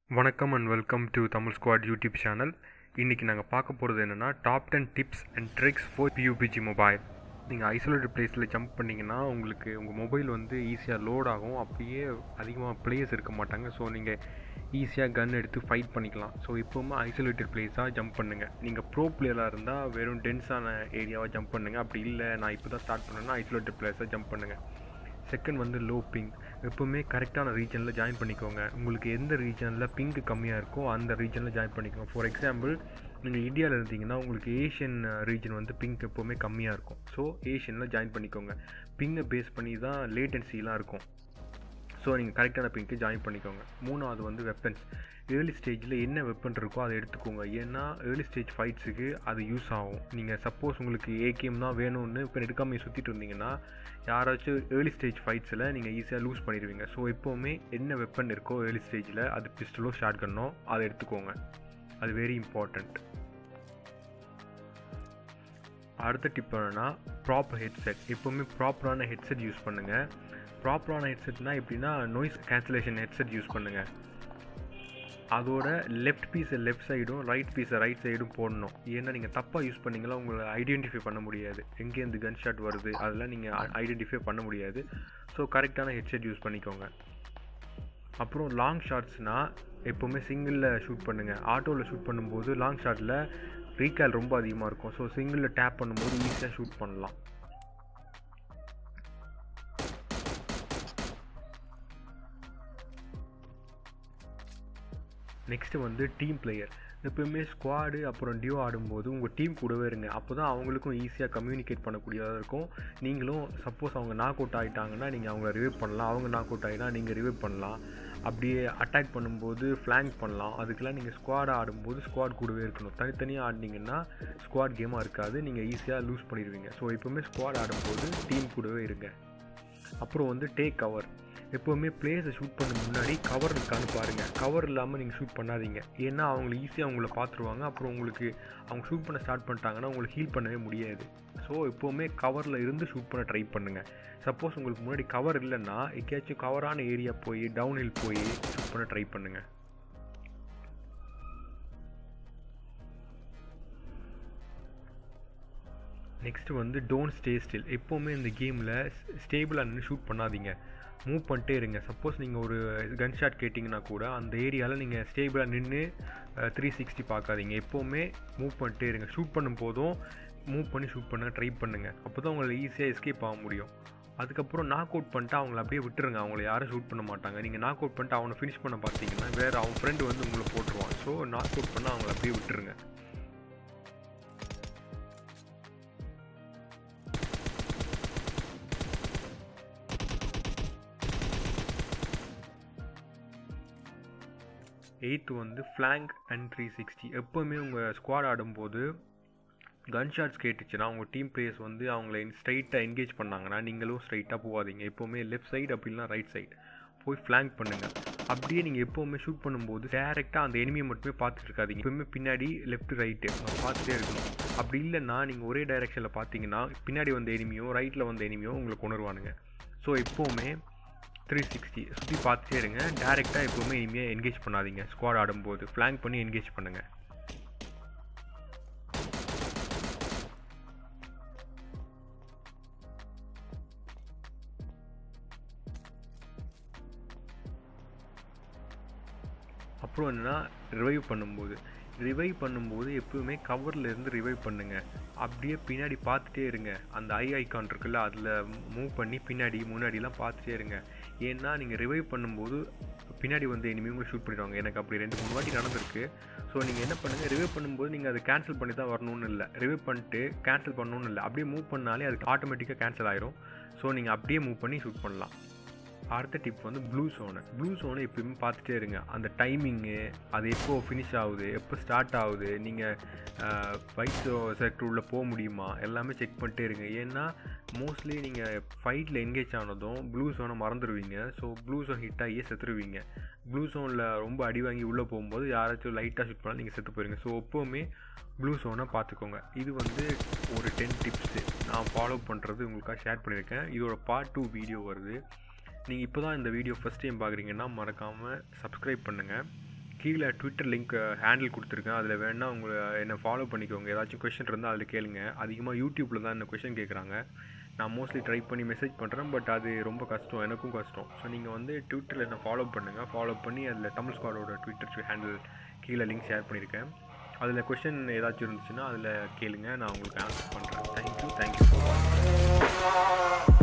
வணக்கம் and welcome to Tamil squad YouTube channel இன்றைக்கி நாங்கள் பார்க்க போகிறது என்னென்னா top ten tips and tricks for PUBG mobile நீங்கள் ஐசோலேட்டட் பிளேஸில் ஜம்ப் பண்ணிங்கன்னா உங்களுக்கு உங்கள் மொபைல் வந்து ஈஸியாக லோட் ஆகும் அப்பயே அதிகமாக பிளேயர்ஸ் இருக்க மாட்டாங்க ஸோ நீங்கள் ஈஸியாக கன் எடுத்து ஃபைட் பண்ணிக்கலாம் ஸோ இப்போவுமே ஐசோலேட்டட் பிளேஸாக ஜம்ப் பண்ணுங்கள் நீங்கள் ப்ரோ பிளேயராக இருந்தால் வெறும் டென்ஸான ஏரியாவாக ஜம்ப் பண்ணுங்கள் அப்படி இல்லை நான் இப்போ தான் ஸ்டார்ட் பண்ணேன்னா ஐசோலேட்டட் பிளேஸாக ஜம்ப் பண்ணுங்கள் செகண்ட் வந்து லோ பிங் எப்போவுமே கரெக்டான ரீஜனில் ஜாயின் பண்ணிக்கோங்க உங்களுக்கு எந்த ரீஜனில் பிங்க் கம்மியாக இருக்கோ அந்த ரீஜனில் ஜாயின் பண்ணிக்கோங்க ஃபார் எக்ஸாம்பிள் நீங்கள் இந்தியாவில் இருந்தீங்கன்னா உங்களுக்கு ஏஷியன் ரீஜன் வந்து பிங்க் எப்போவுமே கம்மியாக இருக்கும் ஸோ ஏஷியனில் ஜாயின் பண்ணிக்கோங்க பிங்கை பேஸ் பண்ணி தான் லேட்டன்சிலாம் இருக்கும் ஸோ நீங்கள் கரெக்டான பிங்க்கு ஜாயின் பண்ணிக்கோங்க மூணாவது வந்து வெப்பன்ஸ் ஏர்லி ஸ்டேஜில் என்ன வெப்பன் இருக்கோ அதை எடுத்துக்கோங்க ஏன்னா ஏர்லி ஸ்டேஜ் ஃபைட்ஸுக்கு அது யூஸ் ஆகும் நீங்கள் சப்போஸ் உங்களுக்கு ஏகேம் தான் வேணும்னு இப்போ எடுக்காமல் சுற்றிட்டு இருந்தீங்கன்னா யாராச்சும் ஏர்லி ஸ்டேஜ் ஃபைட்ஸில் நீங்கள் ஈஸியாக லூஸ் பண்ணிடுவீங்க ஸோ எப்போவுமே என்ன வெப்பன் இருக்கோ ஏர்லி ஸ்டேஜில் அது பிஸ்டலோ ஷார்ட் கன்னோ அதை எடுத்துக்கோங்க அது வெரி இம்பார்ட்டண்ட் அடுத்த டிப் என்னென்னா ப்ராப்பர் ஹெட்செட் எப்போவுமே ப்ராப்பரான ஹெட்செட் யூஸ் பண்ணுங்கள் ப்ராப்பரான ஹெட்செட்னால் எப்படின்னா நாய்ஸ் கேன்சலேஷன் ஹெட்செட் யூஸ் பண்ணுங்கள் அதோட லெஃப்ட் பீஸை லெஃப்ட் சைடும் ரைட் பீஸை ரைட் சைடும் போடணும் ஏன்னா நீங்கள் தப்பாக யூஸ் பண்ணிங்களா உங்களை ஐடென்டிஃபை பண்ண முடியாது எங்கேருந்து கன் ஷாட் வருது அதெல்லாம் நீங்கள் ஐடென்டிஃபை பண்ண முடியாது ஸோ கரெக்டான ஹெட்செட் யூஸ் பண்ணிக்கோங்க அப்புறம் லாங் ஷாட்ஸ்னால் எப்போவுமே சிங்கிளில் ஷூட் பண்ணுங்கள் ஆட்டோவில் ஷூட் பண்ணும்போது லாங் ஷாட்டில் ரீகால் ரொம்ப அதிகமாக இருக்கும் ஸோ சிங்கிளில் டேப் பண்ணும்போது ஈஸியாக ஷூட் பண்ணலாம் நெக்ஸ்ட்டு வந்து டீம் பிளேயர் எப்போயுமே ஸ்குவாடு அப்புறம் டியோ ஆடும்போது உங்கள் டீம் கூடவே இருங்க அப்போ தான் அவங்களுக்கும் ஈஸியாக கம்யூனிகேட் பண்ணக்கூடியதாக இருக்கும் நீங்களும் சப்போஸ் அவங்க நாக் அவுட் ஆகிட்டாங்கன்னா நீங்கள் அவங்கள ரிவைவ் பண்ணலாம் அவங்க நாக் அவுட் ஆகினா நீங்கள் ரிவைவ் பண்ணலாம் அப்படியே அட்டாக் பண்ணும்போது ஃப்ளாங்க் பண்ணலாம் அதுக்கெல்லாம் நீங்கள் ஸ்குவாட் ஆடும்போது ஸ்குவாட் கூடவே இருக்கணும் தனித்தனியாக ஆடினீங்கன்னா ஸ்குவாட் கேமாக இருக்காது நீங்கள் ஈஸியாக லூஸ் பண்ணிடுவீங்க ஸோ எப்போவுமே ஸ்குவாட் ஆடும்போது டீம் கூடவே இருங்க அப்புறம் வந்து டேக் கவர் எப்போவுமே பிளேஸை ஷூட் பண்ண முன்னாடி கவர் இருக்கான்னு பாருங்கள் கவர் இல்லாமல் நீங்கள் ஷூட் பண்ணாதீங்க ஏன்னா அவங்க ஈஸியாக உங்களை பார்த்துருவாங்க அப்புறம் உங்களுக்கு அவங்க ஷூட் பண்ண ஸ்டார்ட் பண்ணிட்டாங்கன்னா உங்களுக்கு ஹீல் பண்ணவே முடியாது ஸோ எப்போவுமே கவரில் இருந்து ஷூட் பண்ண ட்ரை பண்ணுங்கள் சப்போஸ் உங்களுக்கு முன்னாடி கவர் இல்லைன்னா எங்கேயாச்சும் கவரான ஏரியா போய் டவுன் ஹில் போய் ஷூட் பண்ண ட்ரை பண்ணுங்கள் நெக்ஸ்ட்டு வந்து டோன்ட் ஸ்டே ஸ்டில் எப்போவுமே இந்த கேமில் ஸ்டேபிளாக நின்று ஷூட் பண்ணாதீங்க மூவ் பண்ணிட்டே இருங்க சப்போஸ் நீங்கள் ஒரு கன் ஷாட் கேட்டிங்கன்னா கூட அந்த ஏரியாவில் நீங்கள் ஸ்டேபிளாக நின்று த்ரீ சிக்ஸ்டி பார்க்காதீங்க எப்போவுமே மூவ் பண்ணிட்டே இருங்க ஷூட் பண்ணும் போதும் மூவ் பண்ணி ஷூட் பண்ண ட்ரை பண்ணுங்கள் அப்போ தான் உங்களை ஈஸியாக எஸ்கேப் ஆக முடியும் அதுக்கப்புறம் நாக் அவுட் பண்ணிட்டு அவங்கள அப்படியே விட்டுருங்க அவங்கள யாரும் ஷூட் பண்ண மாட்டாங்க நீங்கள் நாக் அவுட் பண்ணிட்டு அவனை ஃபினிஷ் பண்ண பார்த்தீங்கன்னா வேறு அவன் ஃப்ரெண்டு வந்து உங்களை போட்டுருவான் ஸோ நாக் அவுட் பண்ணால் அவங்கள அப்படியே விட்டுருங்க எயித்து வந்து ஃப்ளாங்க் அண்ட் த்ரீ சிக்ஸ்டி எப்போவுமே உங்கள் ஸ்குவாட் ஆடும்போது கன் ஷாட்ஸ் கேட்டுச்சுன்னா உங்கள் டீம் பிளேயர்ஸ் வந்து அவங்கள ஸ்ட்ரைட்டாக என்கேஜ் பண்ணாங்கன்னா நீங்களும் ஸ்ட்ரைட்டாக போகாதீங்க எப்போவுமே லெஃப்ட் சைடு அப்படின்னா ரைட் சைடு போய் ஃப்ளாங்க் பண்ணுங்கள் அப்படியே நீங்கள் எப்போவுமே ஷூட் பண்ணும்போது டேரெக்டாக அந்த எனிமியை மட்டுமே பார்த்துட்டு இருக்காதிங்க எப்பவுமே பின்னாடி லெஃப்ட் ரைட்டு பார்த்துட்டே இருக்கணும் அப்படி இல்லைன்னா நீங்கள் ஒரே டைரெக்ஷனில் பார்த்தீங்கன்னா பின்னாடி வந்த எனிமியோ ரைட்டில் வந்த எனிமியோ உங்களுக்கு உணர்வானுங்க ஸோ எப்போவுமே த்ரீ சிக்ஸ்டி சுற்றி பார்த்துட்டே இருங்க டேரெக்டாக எப்போவுமே இனிமேல் என்கேஜ் பண்ணாதீங்க ஸ்குவாட் ஆடும்போது ஃப்ளாங்க் பண்ணி என்கேஜ் பண்ணுங்கள் அப்புறம் என்னென்னா ரிவைவ் பண்ணும்போது ரிவைவ் பண்ணும்போது எப்பவுமே கவரில் இருந்து ரிவைவ் பண்ணுங்கள் அப்படியே பின்னாடி பார்த்துட்டே இருங்க அந்த ஐ ஐக்கான் இருக்குல்ல அதில் மூவ் பண்ணி பின்னாடி முன்னாடிலாம் பார்த்துட்டே இருங்க ஏன்னா நீங்கள் ரிவைவ் பண்ணும்போது பின்னாடி வந்து இனிமேல் ஷூட் பண்ணிடுவாங்க எனக்கு அப்படி ரெண்டு மூணு வாட்டி நடந்திருக்கு ஸோ நீங்கள் என்ன பண்ணுங்கள் ரிவைவ் பண்ணும்போது நீங்கள் அதை கேன்சல் பண்ணி தான் வரணும்னு இல்லை ரிவைவ் பண்ணிட்டு கேன்சல் பண்ணணும்னு இல்லை அப்படியே மூவ் பண்ணாலே அதுக்கு ஆட்டோமேட்டிக்காக கேன்சல் ஆயிரும் ஸோ நீங்கள் அப்படியே மூவ் பண்ணி ஷூட் பண்ணலாம் அடுத்த டிப் வந்து ப்ளூ சோனு ப்ளூ சோனை எப்பயுமே பார்த்துட்டே இருங்க அந்த டைமிங்கு அது எப்போ ஃபினிஷ் ஆகுது எப்போ ஸ்டார்ட் ஆகுது நீங்கள் ஃபைட் செக்டர் உள்ளே போக முடியுமா எல்லாமே செக் பண்ணிட்டே இருங்க ஏன்னா மோஸ்ட்லி நீங்கள் ஃபைட்டில் என்கேஜ் ஆனதும் ப்ளூ சோனை மறந்துடுவீங்க ஸோ ப்ளூ சோன் ஹிட் ஆகியே செத்துருவீங்க ப்ளூ சோனில் ரொம்ப அடி வாங்கி உள்ளே போகும்போது யாராச்சும் லைட்டாக ஷூட் பண்ணால் நீங்கள் செத்து போயிருங்க ஸோ எப்போவுமே ப்ளூ சோனை பார்த்துக்கோங்க இது வந்து ஒரு டென் டிப்ஸு நான் ஃபாலோ பண்ணுறது உங்களுக்காக ஷேர் பண்ணியிருக்கேன் இதோட பார்ட் டூ வீடியோ வருது நீங்கள் இப்போ தான் இந்த வீடியோ ஃபஸ்ட் டைம் பார்க்குறீங்கன்னா மறக்காமல் சப்ஸ்கிரைப் பண்ணுங்கள் கீழே ட்விட்டர் லிங்க் ஹேண்டில் கொடுத்துருக்கேன் அதில் வேணால் உங்களை என்னை ஃபாலோ பண்ணிக்கோங்க ஏதாச்சும் கொஷின் இருந்தால் அதில் கேளுங்க அதிகமாக யூடியூப்பில் தான் இந்த கொஷின் கேட்குறாங்க நான் மோஸ்ட்லி ட்ரை பண்ணி மெசேஜ் பண்ணுறேன் பட் அது ரொம்ப கஷ்டம் எனக்கும் கஷ்டம் ஸோ நீங்கள் வந்து ட்விட்டரில் என்ன ஃபாலோ பண்ணுங்கள் ஃபாலோ பண்ணி அதில் தமிழ் ஸ்குவாடோட ட்விட்டர் ஹேண்டில் கீழே லிங்க் ஷேர் பண்ணியிருக்கேன் அதில் கொஷின் ஏதாச்சும் இருந்துச்சுன்னா அதில் கேளுங்க நான் உங்களுக்கு ஆன்சர் பண்ணுறேன் தேங்க்யூ தேங்க்யூ ஸோ மச்